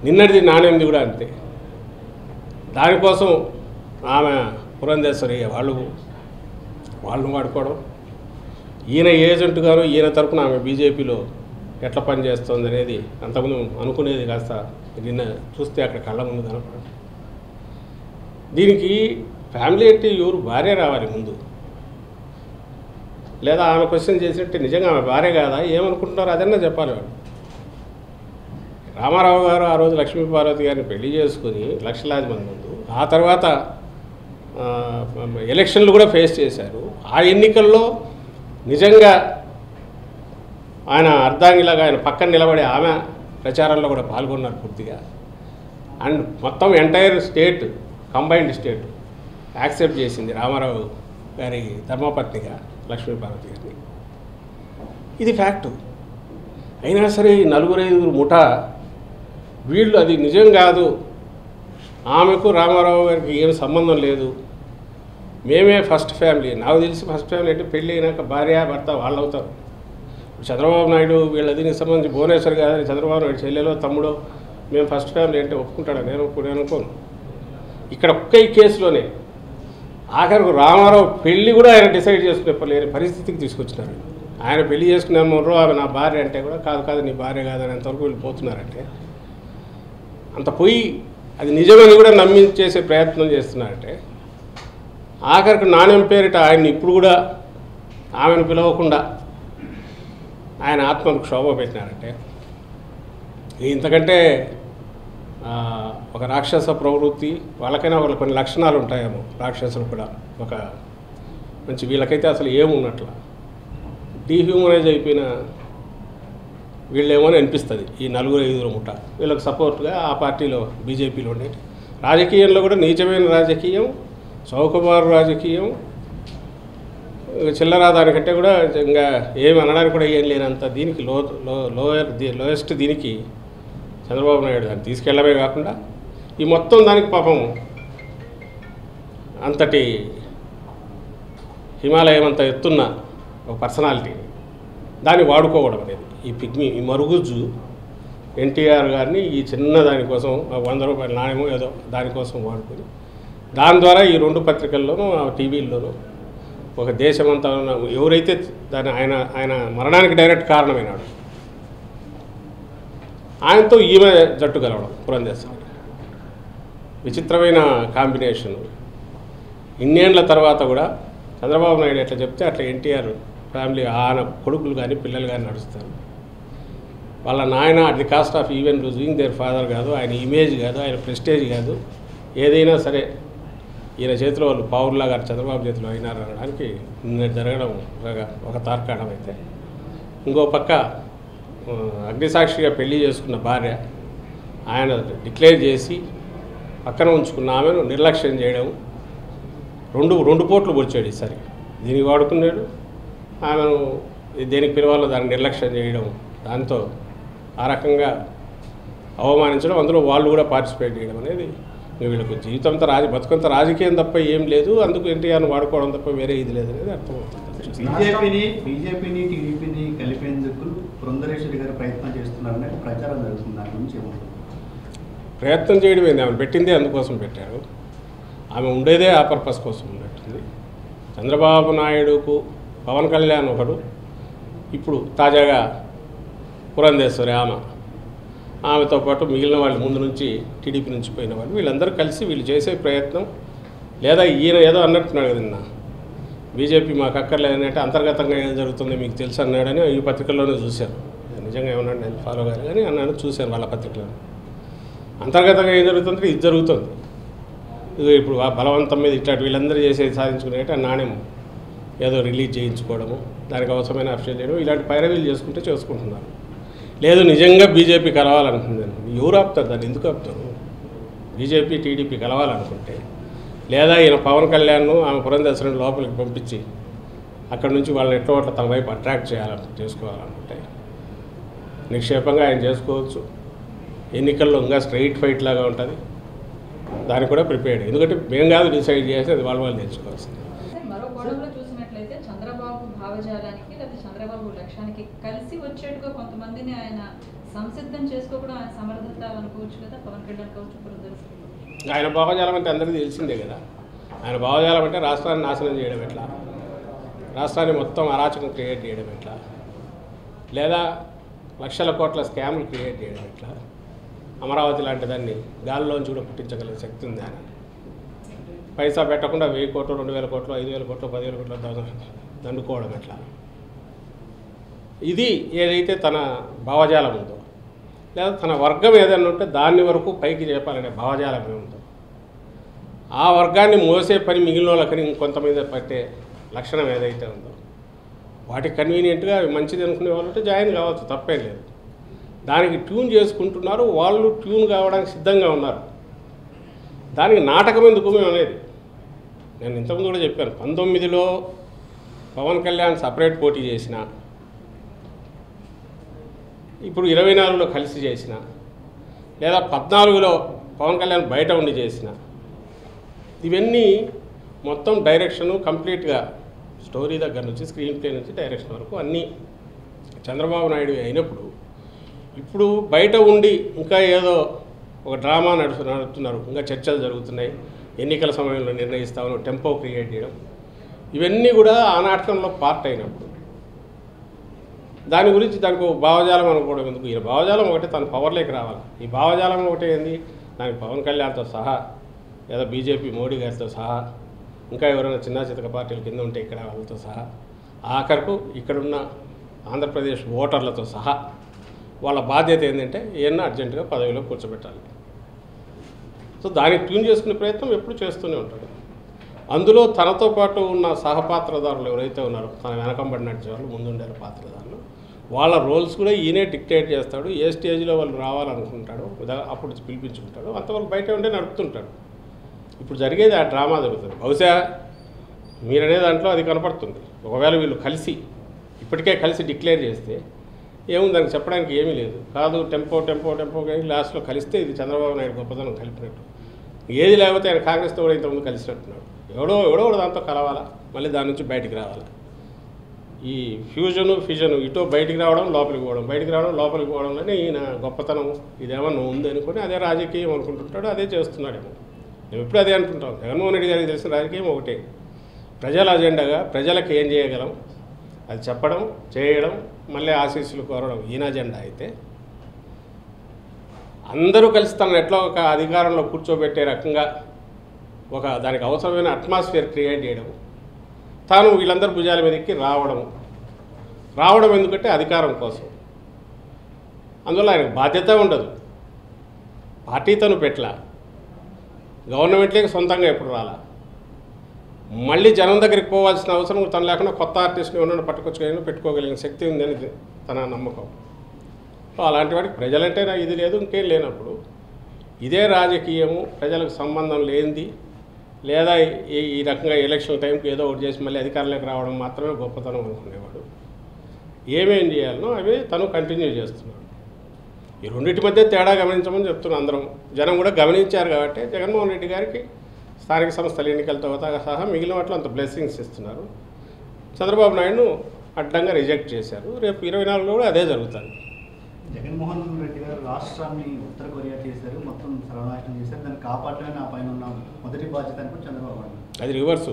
నిన్నటిది నాణ్యంది కూడా అంతే దానికోసం ఆమె పురంధేశ్వరి వాళ్ళు వాళ్ళని వాడుకోవడం ఈయన ఏజెంట్ గారు ఈయన తరపున ఆమె బీజేపీలో ఎట్లా పనిచేస్తుంది అనేది అంతకుముందు అనుకునేది కాస్త నిన్న చూస్తే అక్కడ కళ్ళ ముందు కనపడదు దీనికి ఫ్యామిలీ అంటే ఎవరు భార్య రావాలి ముందు లేదా ఆమె క్వశ్చన్ చేసినట్టే నిజంగా ఆమె భార్య కాదా ఏమనుకుంటున్నారో అదన్నా చెప్పాలి వాళ్ళు రామారావు గారు ఆ రోజు లక్ష్మీ పార్వతి గారిని పెళ్లి చేసుకుని లక్షలాది మంది ముందు ఆ తర్వాత ఆ, ఎలక్షన్లు కూడా ఫేస్ చేశారు ఆ ఎన్నికల్లో నిజంగా ఆయన అర్ధాంగిలాగా ఆయన పక్కన నిలబడి ఆమె ప్రచారంలో కూడా పాల్గొన్నారు పూర్తిగా అండ్ మొత్తం entire state combined state accept చేసింది రామారావు గారి ధర్మపత్నిగా లక్ష్మీ పార్వతి గారిని ఇది ఫ్యాక్టు అయినా సరే ఈ నలుగురు ఐదుగురు ముఠా వీళ్ళు అది నిజం కాదు ఆమెకు రామారావు గారికి ఏం సంబంధం లేదు మేమే ఫస్ట్ ఫ్యామిలీ నాకు తెలిసి ఫస్ట్ ఫ్యామిలీ అంటే పెళ్ళి అయినాక భార్య భర్త వాళ్ళు అవుతారు చంద్రబాబు నాయుడు వీళ్ళ దీనికి సంబంధించి భువనేశ్వర్ గారు చంద్రబాబు నాయుడు చెల్లెలో తమ్ముడో మేము ఫస్ట్ ఫ్యామిలీ అంటే ఒప్పుకుంటాడా నేను ఒప్పు- నేను అనుకోను ఇక్కడ ఒక్క ఈ కేసులోనే ఆఖరికి రామారావు పెళ్లి కూడా ఆయన డిసైడ్ చేసుకునే పరిస్థితికి తీసుకొచ్చినారు ఆయన పెళ్లి చేసుకునే మొర్రో ఆమె నా భార్య అంటే కూడా కాదు కాదు నీ భార్య కాదు అనేంతవరకు వీళ్ళు పోతున్నారంటే అంత పోయి అది నిజమని కూడా నమ్మించేసే ప్రయత్నం చేస్తున్నారంటే ఆఖరికి నాణ్యం పేరిట ఆయన ఇప్పుడు కూడా ఆమెను పిలవకుండా ఆయన ఆత్మకు క్షోభ పెట్టినారంటే ఇంతకంటే ఆ, ఒక రాక్షస ప్రవృత్తి వాళ్ళకైనా వాళ్ళ కొన్ని లక్షణాలు ఉంటాయేమో రాక్షసులు కూడా ఒక మంచి వీళ్ళకైతే అసలు ఏమున్నట్ల డీహ్యూమనైజ్ అయిపోయిన వీళ్ళేమో అని అనిపిస్తుంది ఈ నలుగురు ఐదుగురు ముఠ వీళ్ళకి సపోర్ట్గా ఆ పార్టీలో బీజేపీలో ఉండే రాజకీయంలో కూడా నీచమైన రాజకీయం చౌకబారు రాజకీయం ఇంకా చిల్లర దానికంటే కూడా ఇంకా ఏమి అనడానికి కూడా ఏం లేనంత దీనికి లో లో లోయర్ ది లోయెస్ట్ దీనికి చంద్రబాబు నాయుడు దాన్ని తీసుకెళ్ళమే కాకుండా ఈ మొత్తం దానికి పాపం అంతటి హిమాలయం అంత ఎత్తున్న ఒక పర్సనాలిటీ దాన్ని వాడుకోవడం అనేది ఈ పిగ్మి ఈ మరుగుజ్జు ఎన్టీఆర్ గారిని ఈ చిన్న దానికోసం ఆ వంద రూపాయల నాణ్యమో ఏదో దానికోసం వాడుకొని దాని ద్వారా ఈ రెండు పత్రికల్లోనూ ఆ టీవీల్లోనూ ఒక దేశమంతా ఉన్న ఎవరైతే దాని ఆయన ఆయన మరణానికి డైరెక్ట్ కారణమైనాడు ఆయనతో ఈమె జట్టు కలవడం పురంధేశ్వరి విచిత్రమైన కాంబినేషన్ ఇన్నేళ్ల తర్వాత కూడా చంద్రబాబు నాయుడు ఎట్లా చెప్తే అట్లా ఎన్టీఆర్ ఫ్యామిలీ ఆయన కొడుకులు కానీ పిల్లలు కానీ నడుస్తారు వాళ్ళ నాయన at the cost of even losing their father కాదు ఆయన ఇమేజ్ కాదు ఆయన ప్రెస్టేజ్ కాదు ఏదైనా సరే ఈయన చేతిలో వాళ్ళు పౌరులాగా చంద్రబాబు చేతిలో అయినారు అనడానికి నిన్న జరగడం ఒక ఒక తార్కాణం అయితే ఇంకో పక్క ఆ, అగ్నిసాక్షిగా పెళ్లి చేసుకున్న భార్య ఆయన డిక్లేర్ చేసి పక్కన ఉంచుకున్న ఆమెను నిర్లక్ష్యం చేయడం రెండు రెండు పోట్లు పొడిచాడు ఈసారి దీనికి వాడుకున్నాడు ఆమెను దేనికి పిలవాలో దాన్ని నిర్లక్ష్యం చేయడం దాంతో ఆ రకంగా అవమానించడం అందులో వాళ్ళు కూడా పార్టిసిపేట్ చేయడం అనేది ఇంక వీళ్ళకు జీవితంతో రాజ బతుకంత రాజకీయం తప్ప ఏం లేదు అందుకు ఎన్టీఆర్ని వాడుకోవడం తప్ప వేరే ఇది లేదు అనేది అర్థమవుతుంది బీజేపీని బీజేపీని టీడీపీని కలిపేందుకు పురంధరేశ్వరి గారు ప్రయత్నం చేస్తున్నారనే ప్రచారం జరుగుతుంది దాని గురించి ఏమంటారు ప్రయత్నం చేయడం ఏంది ఆమె పెట్టిందే అందుకోసం పెట్టారు ఆమె ఉండేదే ఆ పర్పస్ కోసం ఉన్నట్టుంది చంద్రబాబు నాయుడుకు పవన్ కళ్యాణ్ ఒకడు ఇప్పుడు తాజాగా పురంధేశ్వరి ఆమె ఆమెతో పాటు మిగిలిన వాళ్ళు ముందు నుంచి టీడీపీ నుంచి పోయిన వాళ్ళు వీళ్ళందరూ కలిసి వీళ్ళు చేసే ప్రయత్నం లేదా ఈయన ఏదో అన్నట్టున్నాడు కదా నిన్న బీజేపీ మాకు అక్కర్లేదంటే అంతర్గతంగా ఏం జరుగుతుందో మీకు తెలుసు అన్నాడని ఈ పత్రికల్లోనే చూశాను నిజంగా ఏమన్నాడు నేను ఫాలో కాదు కానీ అన్నాడు చూశాను వాళ్ళ పత్రికలో అంతర్గతంగా ఏం జరుగుతుందంటే ఇది జరుగుతుంది ఇదిగో ఇప్పుడు ఆ బలవంతం మీద ఇట్లాంటి వీళ్ళందరూ చేసేది సాధించుకునేట నాణ్యం ఏదో రిలీజ్ చేయించుకోవడము దానికి అవసరమైన అఫిషియల్ చేయడం ఇలాంటి పైరవీలు చేసుకుంటే చేసుకుంటున్నారు లేదు నిజంగా బీజేపీ కలవాలనుకుంది ఎవరు ఆపుతారు దాన్ని ఎందుకు ఆపుతారు బీజేపీ టీడీపీ కలవాలనుకుంటే లేదా ఈయన పవన్ కళ్యాణ్ ఆమె పురంధేశ్వరిని లోపలికి పంపించి అక్కడ నుంచి వాళ్ళని ఎట్లా అట్లా తన వైపు అట్రాక్ట్ చేయాలని చేసుకోవాలనుకుంటే నిక్షేపంగా ఆయన చేసుకోవచ్చు ఎన్నికల్లో ఇంకా స్ట్రైట్ ఫైట్ లాగా ఉంటుంది దానికి కూడా ప్రిపేర్డ్ ఎందుకంటే మేము కాదు డిసైడ్ చేసి అది వాళ్ళు వాళ్ళు తెలుసుకోవాల్సింది మరో కోణంలో చూసినట్లయితే చంద్రబాబు భావజాలానికి లేదా చంద్రబాబు లక్ష్యానికి కలిసి వచ్చేట్టుగా కొంతమందిని ఆయన సంసిద్ధం చేసుకోవడం ఆయన సమర్థత అనుకోవచ్చు కదా పవన్ కళ్యాణ్ కావచ్చు పురంధరేశ్వరి కావచ్చు. ఆయన భావజాలం అంటే అందరికీ తెలిసిందే కదా ఆయన భావజాలం అంటే రాష్ట్రాన్ని నాశనం చేయడం ఎట్లా రాష్ట్రాన్ని మొత్తం అరాచకం క్రియేట్ చేయడం ఎట్లా లేదా లక్షల కోట్ల స్కామ్లు క్రియేట్ చేయడం ఎట్లా అమరావతి లాంటి దాన్ని గాలిలోంచి కూడా పుట్టించగలిగే శక్తి ఉంది ఆయన పైసా పెట్టకుండా వెయ్యి కోట్లు రెండు వేల కోట్లు ఐదు వేల కోట్లు పదివేల కోట్లు దండ- దండుకోవడం ఎట్లా ఇది ఏదైతే తన భావజాలం ఉందో లేదా తన వర్గం ఏదైనా ఉంటే దాన్ని వరకు పైకి చెప్పాలనే భావజాలం ఏముందో ఆ వర్గాన్ని మోసే పని మిగిలిన వాళ్ళకి ఇంకొంతమంది పట్టే లక్షణం ఏదైతే ఉందో వాటికి కన్వీనియంట్గా అవి మంచిది అనుకునే వాళ్ళు ఉంటే జాయిన్ కావచ్చు తప్పేం లేదు దానికి ట్యూన్ చేసుకుంటున్నారు వాళ్ళు ట్యూన్ కావడానికి సిద్ధంగా ఉన్నారు దానికి నాటకం ఎందుకు మేము అనేది నేను ఇంతకుముందు కూడా చెప్పాను పంతొమ్మిదిలో పవన్ కళ్యాణ్ సపరేట్ పోటీ చేసిన ఇప్పుడు ఇరవై నాలుగులో కలిసి చేసిన లేదా పద్నాలుగులో పవన్ కళ్యాణ్ బయట ఉండి చేసిన ఇవన్నీ మొత్తం డైరెక్షను కంప్లీట్గా స్టోరీ దగ్గర నుంచి స్క్రీన్ ప్లే నుంచి డైరెక్షన్ వరకు అన్నీ చంద్రబాబు నాయుడు అయినప్పుడు ఇప్పుడు బయట ఉండి ఇంకా ఏదో ఒక డ్రామా నడుచు నడుపుతున్నారు ఇంకా చర్చలు జరుగుతున్నాయి ఎన్నికల సమయంలో నిర్ణయిస్తామని టెంపో క్రియేట్ చేయడం ఇవన్నీ కూడా ఆ నాటకంలో పార్ట్ అయినప్పుడు దాని గురించి దానికి ఒక భావజాలం అనుకోవడం ఎందుకు ఈ భావజాలం ఒకటి తన పవర్లోకి రావాలి ఈ భావజాలం ఒకటి ఏంది దానికి పవన్ కళ్యాణ్తో సహా లేదా బీజేపీ మోడీ గారితో సహా ఇంకా ఎవరైనా చిన్న చితక పార్టీల కింద ఉంటే ఇక్కడ వాళ్ళతో సహా ఆఖరకు ఇక్కడున్న ఆంధ్రప్రదేశ్ ఓటర్లతో సహా వాళ్ళ బాధ్యత ఏంటంటే ఏమన్నా అర్జెంటుగా పదవిలో కూర్చోబెట్టాలి సో దానికి ట్యూన్ చేసుకునే ప్రయత్నం ఎప్పుడు చేస్తూనే ఉంటాడు అందులో తనతో పాటు ఉన్న సహపాత్రదారులు ఎవరైతే ఉన్నారో తన వెనకంబడి నడిచే వాళ్ళు ముందుండే పాత్రదారులు వాళ్ళ రోల్స్ కూడా ఈయనే డిక్టేట్ చేస్తాడు ఏ స్టేజ్లో వాళ్ళు రావాలనుకుంటాడో ఉదా- అప్పుడు పిలిపించుకుంటాడు అంతవరకు బయట ఉండే నడుపుతుంటాడు ఇప్పుడు జరిగేది ఆ డ్రామా జరుగుతుంది బహుశా మీరనే దాంట్లో అది కనపడుతుంది ఒకవేళ వీళ్ళు కలిసి ఇప్పటికే కలిసి డిక్లేర్ చేస్తే ఏముంది దానికి చెప్పడానికి ఏమీ లేదు కాదు టెంపో టెంపో టెంపో కానీ లాస్ట్లో కలిస్తే ఇది చంద్రబాబు నాయుడు గొప్పతనం కలిపినట్టు ఏది లేకపోతే ఆయన కాంగ్రెస్తో కూడా ఇంతకుముందు కలిసినట్టున్నాడు ఎవడో ఎవడో ఒకడు దాంతో కలవాలా మళ్ళీ దాని నుంచి బయటికి రావాలా ఈ ఫ్యూజను ఫ్యూజను ఇటో బయటికి రావడం లోపలికి పోవడం బయటికి రావడం లోపలికి పోవడంలోనే ఈయన గొప్పతనం ఇదేమన్నా ఉంది అనుకుని అదే రాజకీయం అనుకుంటుంటాడు అదే చేస్తున్నాడేమో మేము ఎప్పుడు అదే అనుకుంటాం జగన్మోహన్ రెడ్డి గారికి తెలిసిన రాజకీయం ఒకటే ప్రజల అజెండాగా ప్రజలకు ఏం చేయగలం అది చెప్పడం చేయడం మళ్ళీ ఆశీస్సులు కోరడం ఈయన అజెండా అయితే అందరూ కలిసి తనను ఎట్లా ఒక అధికారంలో కూర్చోబెట్టే రకంగా ఒక దానికి అవసరమైన అట్మాస్ఫియర్ క్రియేట్ చేయడం తాను వీళ్ళందరూ భుజాల మీదకి రావడం రావడం ఎందుకంటే అధికారం కోసం అందువల్ల ఆయనకు బాధ్యత ఉండదు పార్టీ తను పెట్ల గవర్నమెంట్లోకి సొంతంగా ఎప్పుడు రాలా మళ్ళీ జనం దగ్గరికి పోవాల్సిన అవసరం తను లేకుండా కొత్త ఆర్టిస్ట్ని ఎవరైనా పట్టుకొచ్చుకొని పెట్టుకోగలిగిన శక్తి ఉందని తన నమ్మకం సో అలాంటి వాడికి ప్రజలంటే నాకు ఇది లేదు ఇంకేం లేనప్పుడు ఇదే రాజకీయము ప్రజలకు సంబంధం లేనిది లేదా ఈ ఈ రకంగా ఎలక్షన్ టైంకి ఏదో ఒకటి చేసి మళ్ళీ అధికారంలోకి రావడం మాత్రమే గొప్పతనం అనుకునేవాడు ఏమేం చేయాలనో అవి తను కంటిన్యూ చేస్తున్నాడు ఈ రెండింటి మధ్య తేడా గమనించమని చెప్తున్నాం అందరం జనం కూడా గమనించారు కాబట్టి జగన్మోహన్ రెడ్డి గారికి స్థానిక సంస్థల ఎన్నికలతో సహా మిగిలిన వాటిలో అంత బ్లెస్సింగ్స్ ఇస్తున్నారు చంద్రబాబు నాయుడును అడ్డంగా రిజెక్ట్ చేశారు రేపు ఇరవై నాలుగులో కూడా అదే జరుగుతుంది జగన్మోహన్ రెడ్డి గారు రాష్ట్రాన్ని ఉత్తర కొరియా చేశారు మొత్తం సర్వనాశనం చేశారు దాన్ని కాపాడమే నా పైన ఉన్న మొదటి బాధ్యత అనుకుని చంద్రబాబు అన్నారు అది రివర్సు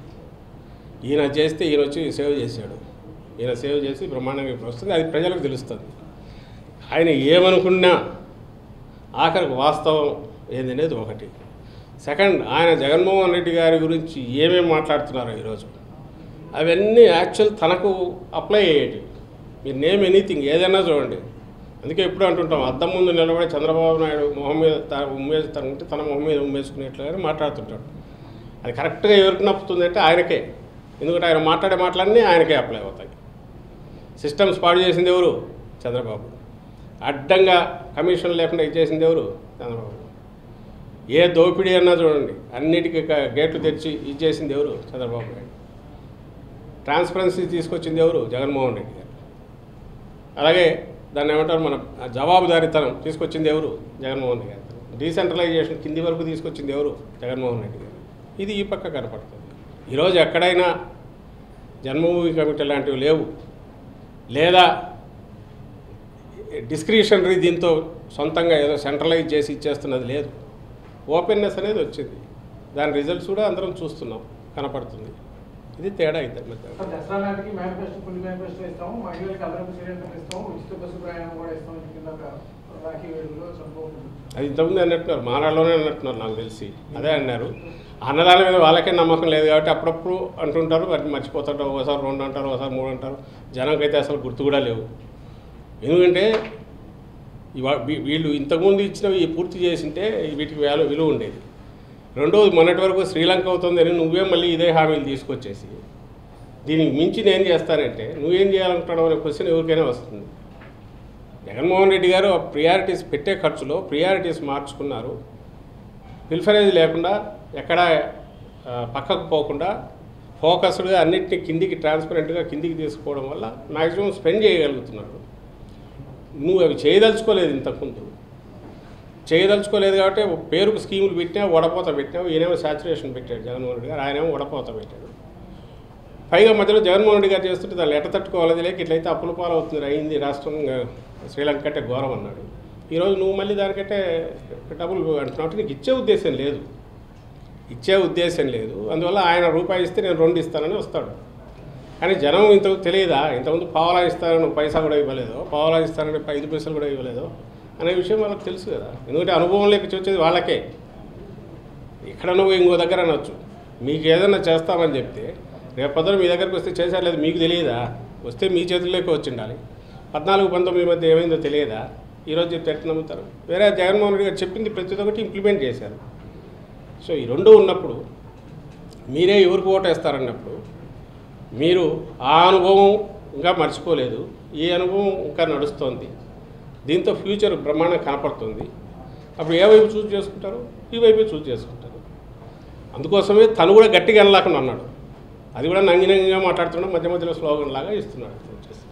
ఈయన చేస్తే ఈయన వచ్చి సేవ్ చేశాడు ఈయన సేవ్ చేసి బ్రహ్మాండంగా ఇప్పుడు వస్తుంది అది ప్రజలకు తెలుస్తుంది ఆయన ఏమనుకున్నా ఆఖరికి వాస్తవం ఏందనేది ఒకటి సెకండ్ ఆయన జగన్మోహన్ రెడ్డి గారి గురించి ఏమేమి మాట్లాడుతున్నారో ఈరోజు అవన్నీ యాక్చువల్ తనకు అప్లై అయ్యేటివి మీరు నేమ్ ఎనీథింగ్ ఏదైనా చూడండి అందుకే ఎప్పుడు అంటుంటాం అద్దం ముందు నిలబడి చంద్రబాబు నాయుడు మొహం మీద త ఉమ్మేసి తనంటే తన మొహం మీద ఉమ్మేసుకునేట్లుగానే మాట్లాడుతుంటాడు అది కరెక్ట్గా ఎవరికి నప్పుతుందంటే ఆయనకే ఎందుకంటే ఆయన మాట్లాడే మాటలన్నీ ఆయనకే అప్లై అవుతాయి సిస్టమ్స్ పాడు చేసింది ఎవరు చంద్రబాబు అడ్డంగా కమిషన్ లేకుండా ఇచ్చేసింది ఎవరు చంద్రబాబు ఏ దోపిడీ అన్నా చూడండి అన్నిటికీ క- గేట్లు తెచ్చి ఇచ్చేసింది ఎవరు చంద్రబాబు నాయుడు ట్రాన్స్పరెన్సీ తీసుకొచ్చింది ఎవరు జగన్మోహన్ రెడ్డి గారు అలాగే దాన్ని ఏమంటారు మన జవాబుదారీతనం తీసుకొచ్చింది ఎవరు జగన్మోహన్ రెడ్డి గారు డీసెంట్రలైజేషన్ కింది వరకు తీసుకొచ్చింది ఎవరు జగన్మోహన్ రెడ్డి గారు ఇది ఈ పక్క కనపడుతుంది ఈరోజు ఎక్కడైనా జన్మభూమి కమిటీ లాంటివి లేవు లేదా డిస్క్రిషనరీ దీంతో సొంతంగా ఏదో సెంట్రలైజ్ చేసి ఇచ్చేస్తున్నది లేదు ఓపెన్నెస్ అనేది వచ్చింది దాని రిజల్ట్స్ కూడా అందరం చూస్తున్నాం కనపడుతుంది ఇది తేడా ఇద్దరి మధ్య సార్ దసరా నాటికి మేనిఫెస్టో ఫుల్ మేనిఫెస్టో ఇస్తాము మహిళలకు అదనపు సిలిండర్ ఇస్తాము ఉచిత బస్సు ప్రయాణం కూడా ఇస్తాం కింద రాఖీ వేడుకలో చనిపోతుంది అది ఇంతకుముందు అన్నట్టున్నారు మానాడులోనే అన్నట్టున్నారు నాకు తెలిసి అదే అన్నారు అన్నదానం మీద వాళ్ళకే నమ్మకం లేదు కాబట్టి అప్పుడప్పుడు అంటుంటారు వాటిని మర్చిపోతుంటారు ఒకసారి రెండు అంటారు ఒకసారి మూడు అంటారు జనంకైతే అసలు గుర్తు కూడా లేవు ఎందుకంటే ఇవా- వీ- వీళ్ళు ఇంతకుముందు ఇచ్చినవి పూర్తి చేసింటే వీటికి వేల విలువ ఉండేది రెండోది మొన్నటి వరకు శ్రీలంక అవుతుందని నువ్వే మళ్ళీ ఇదే హామీలు తీసుకొచ్చేసి దీనికి మించి నేను చేస్తానంటే నువ్వేం చేయాలనుకుంటావు అనే క్వశ్చన్ ఎవరికైనా వస్తుంది జగన్మోహన్ రెడ్డి గారు ప్రియారిటీస్ పెట్టే ఖర్చులో ప్రియారిటీస్ మార్చుకున్నారు పిల్ఫరేజ్ లేకుండా ఎక్కడ ఆ, పక్కకు పోకుండా ఫోకస్డ్గా అన్నిటిని కిందికి ట్రాన్స్పరెంట్గా కిందికి తీసుకోవడం వల్ల మ్యాక్సిమం స్పెండ్ చేయగలుగుతున్నాడు నువ్వు అవి చేయదలుచుకోలేదు ఇంతకుముందు చేయదలుచుకోలేదు కాబట్టి పేరుకు స్కీములు పెట్టినా వడపోత పెట్టినావు ఈయనేమో సాచురేషన్ పెట్టాడు జగన్మోహన్ రెడ్డి గారు ఆయనేమో వడపోత పెట్టాడు పైగా మధ్యలో జగన్మోహన్ రెడ్డి గారు చేస్తుంటే దాన్ని ఎట్ట తట్టుకోవాలి లేక ఇట్లయితే అప్పుల పాలు అవుతుంది అయింది రాష్ట్రం ఇంకా శ్రీలంక కంటే ఘోరం అన్నాడు ఈరోజు నువ్వు మళ్ళీ దానికంటే డబ్బులు అంటున్నావు నీకు ఇచ్చే ఉద్దేశం లేదు ఇచ్చే ఉద్దేశం లేదు అందువల్ల ఆయన రూపాయి ఇస్తే నేను రెండు ఇస్తానని వస్తాడు కానీ జనం ఇంత తెలియదా ఇంతకుముందు పావలా ఇస్తానని పైసా కూడా ఇవ్వలేదు పావలా ఇస్తానని ఐదు పైసలు కూడా ఇవ్వలేదు అనే విషయం వాళ్ళకి తెలుసు కదా ఎందుకంటే అనుభవం లేక వచ్చేది వాళ్ళకే ఇక్కడ నువ్వు ఇంకో దగ్గర అనొచ్చు మీకు ఏదైనా చేస్తామని చెప్తే రేపు పొద్దున మీ దగ్గరికి వస్తే చేశారు లేదు మీకు తెలియదా వస్తే మీ చేతుల్లోకి వచ్చి ఉండాలి పద్నాలుగు పంతొమ్మిది మధ్య ఏమైందో తెలియదా ఈరోజు చెప్తే ఎట్లా నమ్ముతారు వేరే జగన్మోహన్ రెడ్డి గారు చెప్పింది ప్రతి ఒక్కటి ఇంప్లిమెంట్ చేశారు సో ఈ రెండు ఉన్నప్పుడు మీరే ఎవరికి ఓటు వేస్తారన్నప్పుడు మీరు ఆ అనుభవం ఇంకా మర్చిపోలేదు ఈ అనుభవం ఇంకా నడుస్తోంది దీంతో ఫ్యూచర్ బ్రహ్మాండం కనపడుతుంది అప్పుడు ఏ వైపు చూస్ చేసుకుంటారు ఈ వైపే చూస్ చేసుకుంటారు అందుకోసమే తను కూడా గట్టిగా వెళ్ళలేకుండా అన్నాడు అది కూడా నంగి నంగిగా మాట్లాడుతున్నాడు మధ్య మధ్యలో స్లోగన్ లాగా ఇస్తున్నాడు